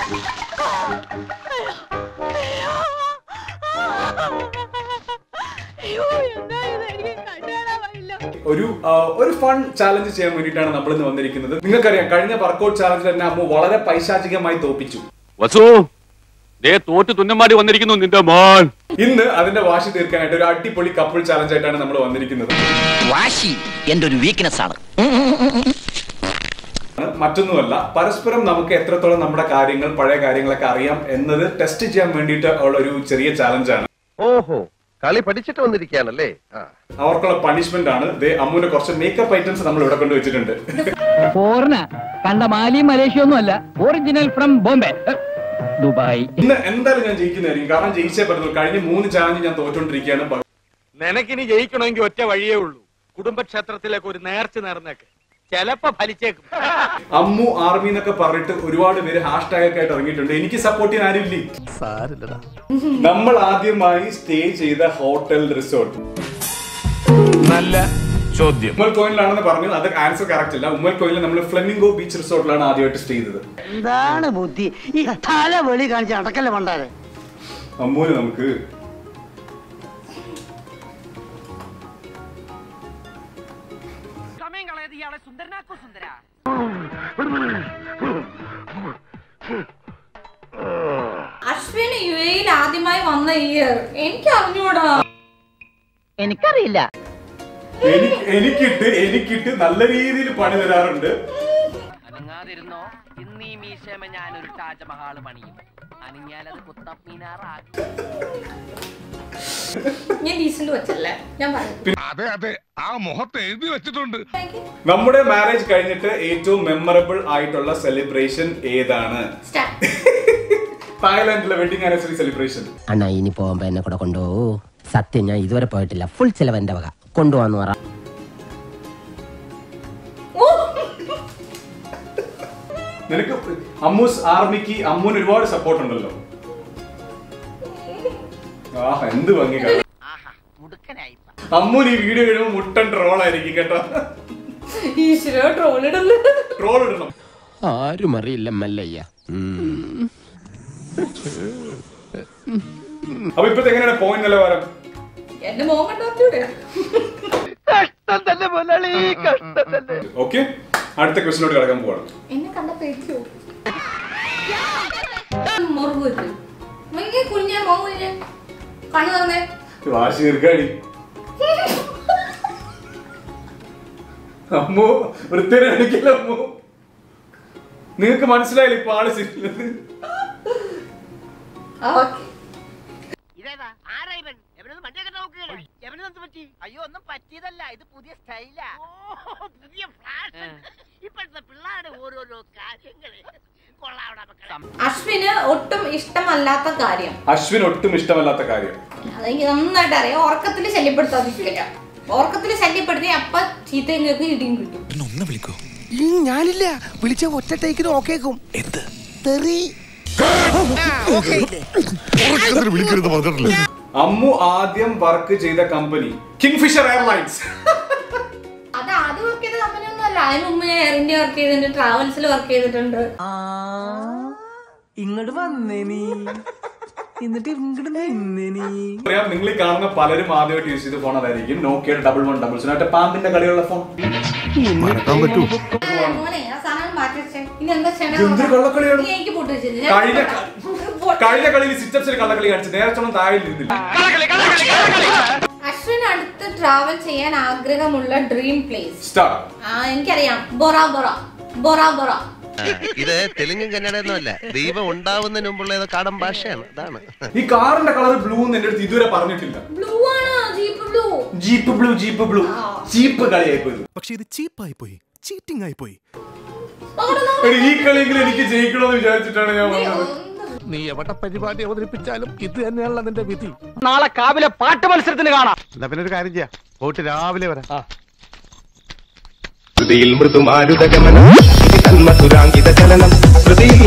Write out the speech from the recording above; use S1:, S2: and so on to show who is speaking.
S1: അയ്യോ എന്താ ഇത് എനിക്ക് കണ്ടുകാണാൻ
S2: ഒരു ആ, ഒരു ഫൺ ചാലഞ്ച് ചെയ്യാൻ വേണ്ടിയിട്ടാണ് നമ്മൾ ഇന്ന് വന്നിരിക്കുന്നത് നിങ്ങൾക്കറിയാം കഴിഞ്ഞ വർക്കൗട്ട് ചാലഞ്ചിൽ തന്നെ അമ്മു വളരെ പൈശാചികമായി തോപ്പിച്ചു
S3: വസു ദേ തോറ്റ് തുന്നമാടി വന്നിരിക്കുന്നു നിന്റെ മോൻ
S2: ഇന്ന് അതിന്റെ വാശി തീർക്കാനായിട്ട് ഒരു അടിപൊളി കപ്പിൾ ചാലഞ്ച് ആയിട്ടാണ് നമ്മൾ വന്നിരിക്കുന്നത്
S4: വാശി എന്റെ ഒരു വീക്ക്നെസ് ആണ്
S2: മറ്റൊന്നുമല്ല പരസ്പരം നമുക്ക് എത്രത്തോളം നമ്മുടെ കാര്യങ്ങൾ പഴയ കാര്യങ്ങളൊക്കെ അറിയാം എന്നത് ടെസ്റ്റ് ചെയ്യാൻ വേണ്ടിയിട്ട് ഉള്ള ഒരു ചെറിയ ചാലഞ്ചാണ്
S5: ഓഹോ കളി പഠിച്ചിട്ട് വന്നിരിക്കുകയാണല്ലേ ആ
S2: അവർക്കുള്ള പണിഷ്മെന്റ് ആണ് ദേ അമ്മുവിന്റെ കുറച്ച് മേക്കപ്പ് ഐറ്റംസ് നമ്മൾ ഇവിടെ കൊണ്ട് വെച്ചിട്ടുണ്ട്
S6: ഫോറിന കണ്ട മാലിയും മലേഷ്യ ഒന്നും അല്ല ഒറിജിനൽ ഫ്രം ബോംബെ ഏ, ദുബായ്
S2: ഇന്ന് എന്തായാലും ഞാൻ ജയിക്കുന്നതായിരിക്കും കാരണം ജയിച്ചേ പറ്റുള്ളൂ കഴിഞ്ഞ മൂന്ന് ചാലഞ്ച് ഞാൻ തോറ്റുകൊണ്ടിരിക്കുകയാണ് ബ-
S7: നിനക്കിനി ജയിക്കണമെങ്കിൽ ഒറ്റ വഴിയേ ഉള്ളൂ കുടുംബക്ഷേത്രത്തിലേക്ക് ഒരു നേർച്ച നേർന്നേക്ക് ചെലപ്പോ ഫലിച്ചേക്കും
S2: അമ്മു ആർമി എന്നൊക്കെ പറഞ്ഞിട്ട് ഒരുപാട് പേര് ഹാഷ്ടാഗ് ഒക്കെ ആയിട്ട് ഇറങ്ങിയിട്ടുണ്ട് എനിക്ക് സപ്പോർട്ട് ചെയ്യാൻ ആരുമില്ലേ നമ്മൾ ആദ്യമായി സ്റ്റേ ചെയ്ത ഹോട്ടൽ റിസോർട്ട്
S7: നല്ല ചോദ്യം
S2: ഉമ്മൽ കോയിലാണെന്ന് പറഞ്ഞു അത് ആൻസർ കറക്റ്റ് അല്ല ഉമ്മൽ കോയിലിൽ നമ്മൾ ഫ്ലെമിംഗോ ബീച്ച് റിസോർട്ടിലാണ് ആദ്യമായിട്ട് സ്റ്റേ ചെയ്തത്
S8: എന്താണ് ബുദ്ധി ഈ തല വെളി കാണിച്ച് അടക്കല്ലേ പണ്ടാരെ
S2: അമ്മുവിന് നമുക്ക്
S6: സമയം കളയത് ഇയാളെ സുന്ദരനാക്കോ സുന്ദര
S1: അശ്വിൻ യു എയിൽ ആദ്യമായി വന്ന ഇയർ എനിക്ക് അറിഞ്ഞൂടാ
S6: എനിക്കറിയില്ല
S2: എനിക്ക് എനിക്കിട്ട് എനിക്കിട്ട് നല്ല രീതിയിൽ പണി തരാറുണ്ട്
S6: അനങ്ങാതിരുന്നോ ഇന്ന് ഈ മീശമ ഞാനൊരു താജ്മഹാള് പണിയും അനങ്ങിയാലത് കുത്തപ്പീനാറാക്കും
S1: ഞാൻ ഡീസന്റ് വെച്ചല്ലേ ഞാൻ പറഞ്ഞു
S9: അതെ അതെ ആ മുഖത്ത് എഴുതി വെച്ചിട്ടുണ്ട്
S2: നമ്മുടെ മാരേജ് കഴിഞ്ഞിട്ട് ഏറ്റവും മെമ്മറബിൾ ആയിട്ടുള്ള സെലിബ്രേഷൻ ഏതാണ്
S1: സ്റ്റാർട്ട്
S2: തായ്ലാന്റിലെ വെഡിങ് ആനിവേഴ്സറി സെലിബ്രേഷൻ
S4: അണ്ണാ ഇനി പോകുമ്പോ എന്നെ കൂടെ കൊണ്ടുപോകൂ സത്യം ഞാൻ ഇതുവരെ പോയിട്ടില്ല ഫുൾ ചിലവ് എന്റെ വക കൊണ്ടുപോവാന്ന് പറ
S2: നിനക്ക് അമ്മൂസ് ആർമിക്ക് അമ്മൂന് ഒരുപാട് സപ്പോർട്ട് ഉണ്ടല്ലോ ആ എന്ത് ഭംഗി കാണാൻ.
S6: ആഹാ മുടുക്കനായി
S2: അമ്മൂന് ഈ വീഡിയോ കഴിയുമ്പോൾ മുട്ടൻ ട്രോൾ ആയിരിക്കും കേട്ടോ
S1: ഈശ്വര ട്രോൾ ഇടുന്നു
S2: ട്രോൾ ഇടണം
S4: ആരും അറിയില്ല മല്ലയ്യ
S2: അപ്പൊ ഇപ്പത്തെ എങ്ങനെയാണ് പോയിന്റ് നിലവാരം
S1: എന്റെ മോൻ കണ്ടോട്ടൂടെ
S2: ഓക്കെ അടുത്ത ക്വസ്റ്റിനോട് കിടക്കാൻ പോവാണ്
S1: എന്നെ കണ്ട പേടിക്കോ മുറുകുത് ഭയങ്കര കുഞ്ഞ മോൻ കുഞ്ഞ കണ്ണു തന്നേ
S2: വാശി തീർക്കാടി അമ്മു വൃത്തിയെ അടിക്കില്ല അമ്മു നിങ്ങക്ക് മനസ്സിലായില്ല ഇപ്പൊ ആള് ശരിയല്ലെന്ന്
S1: ഓക്കെ
S6: ഇതേതാ ആരാ ഇവൻ എവനൊന്നും വണ്ടിയൊക്കെ നോക്കുകയാണ് എവനെന്ത് പറ്റി അയ്യോ ഒന്നും പറ്റിയതല്ല ഇത് പുതിയ സ്റ്റൈലാ പുതിയ ഫാഷൻ ഇപ്പോഴത്തെ പിള്ളേരുടെ ഓരോരോ കാര്യങ്ങള് കൊള്ളാവിടെ മക്കളെ
S1: അശ്വിന് ഒട്ടും ഇഷ്ടമല്ലാത്ത കാര്യം
S2: അശ്വിൻ ഒട്ടും ഇഷ്ടമല്ലാത്ത കാര്യം
S1: അതെനിക്ക് നന്നായിട്ട് അറിയാം ഉറക്കത്തിൽ ശല്യപ്പെടുത്താതിരിക്കില്ല ഉറക്കത്തിൽ ശല്യപ്പെടുത്തി അപ്പ ചീത്തയും കേൾക്കും ഇടിയും കിട്ടും
S8: ഞാനില്ല വിളിച്ച ഒറ്റ ടേക്കിന് ഓക്കേക്കും എന്ത് തെറി
S9: വിളിക്കരുത് പറഞ്ഞിട്ടില്ല
S2: അമ്മു ആദ്യം വർക്ക് ചെയ്ത കമ്പനി കിങ്ഫിഷർ എയർലൈൻസ്
S1: അത് ആദ്യം വർക്ക് ചെയ്ത കമ്പനി ഒന്നും അല്ല അതിന് മുമ്പ് ഞാൻ എയർ ഇന്ത്യ വർക്ക് ചെയ്തിട്ടുണ്ട് ട്രാവൽസിൽ വർക്ക് ചെയ്തിട്ടുണ്ട്
S8: ഇങ്ങോട്ട് വന്നേ നീ എന്നിട്ട് ഇങ്ങോട്ട് നിന്നേ നീ
S2: അറിയാം നിങ്ങൾ ഈ കാണുന്ന പലരും ആദ്യമായിട്ട് യൂസ് ചെയ്ത ഫോൺ അതായിരിക്കും നോക്കിയുടെ ഡബിൾ വൺ ഡബിൾ സീറോ മറ്റേ പാമ്പിന്റെ കളിയുള്ള ഫോൺ
S9: മറക്കാൻ പറ്റൂ
S1: മോനെ ആ സാധനം മാറ്റി വെച്ചേ ഇനി എന്താ
S2: എന്തൊരു കള്ളക്കളിയാണ്?
S1: ചെയ്യണേ എനിക്ക് പൊട്ടി വെച്ചില്ല
S2: കഴിഞ്ഞ കഴിഞ്ഞ കളിയിൽ സിറ്റപ്സിൽ കള്ളക്കളി കാണിച്ചു നേരത്തെ താഴെ ഇരുന്നില്ല
S1: അശ്വിൻ അടുത്ത് ട്രാവൽ ചെയ്യാൻ ആഗ്രഹമുള്ള ഡ്രീം പ്ലേസ്
S2: സ്റ്റാർട്ട്
S1: ആ എനിക്കറിയാം ബൊറ ബൊറ ബൊറ ബൊറ
S5: ഇത് തെലുങ്കും കന്നഡയൊന്നും അല്ല ദൈവം ഉണ്ടാവുന്നതിന് മുമ്പുള്ള ഏതോ കാടൻ ഭാഷയാണ് അതാണ്
S2: ഈ കാറിന്റെ കളർ ബ്ലൂ എന്ന് എന്റെ അടുത്ത് ഇതുവരെ പറഞ്ഞിട്ടില്ല
S1: ബ്ലൂ ആണ് jeep blue
S2: jeep blue jeep blue jeep കളിയായി പോയത്
S9: പക്ഷെ ഇത് ചീപ്പായി പോയി ചീറ്റിംഗ് ആയി പോയി
S2: എടി, ഈ കളിയെങ്കിലും എനിക്ക് ജയിക്കണമെന്ന് വിചാരിച്ചിട്ടാണ് ഞാൻ വന്നത്
S9: നീ എവിടെ പരിപാടി അവതരിപ്പിച്ചാലും ഇത് തന്നെയാണല്ലോ നിന്റെ വിധി
S6: നാളെ കാവിലെ പാട്ട് മത്സരത്തിന് കാണാം
S5: എന്നാ പിന്നെ ഒരു കാര്യം ചെയ്യാം പോയിട്ട് രാവിലെ വരാം
S10: ശ്രുതിയിൽ മൃദുമാരുതഗമനം തന്മസുരാങ്കിത ചലനം ശ്രുതിയിൽ